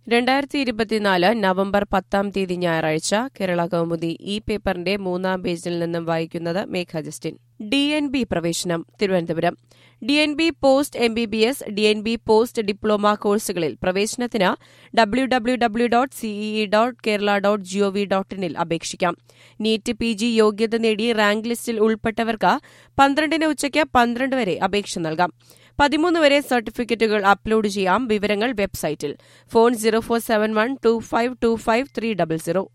രണ്ടായിരത്തി ഇരുപത്തിനാല് നവംബർ പത്താം തീയതി ഞായറാഴ്ച കേരള കൗമുദി ഈ പേപ്പറിന്റെ മൂന്നാം പേജിൽ നിന്നും വായിക്കുന്നത് Megha Justin D N B പ്രവേശനം Thiruvananthapuram D N B post M B B S D N B post diploma കോഴ്സുകളിൽ പ്രവേശനത്തിന് W W W dot CEE dot Kerala dot GOV dot ഇനിൽ അപേക്ഷിക്കാം നീറ്റ് പി ജി യോഗ്യത നേടി റാങ്ക് ലിസ്റ്റിൽ ഉൾപ്പെട്ടവർക്ക് പന്ത്രണ്ടിന് ഉച്ചയ്ക്ക് പന്ത്രണ്ട് വരെ അപേക്ഷ നൽകാം പതിമൂന്ന് വരെ സർട്ടിഫിക്കറ്റുകൾ അപ്ലോഡ് ചെയ്യാം വിവരങ്ങൾ website phone zero four seven one two five two five three double zero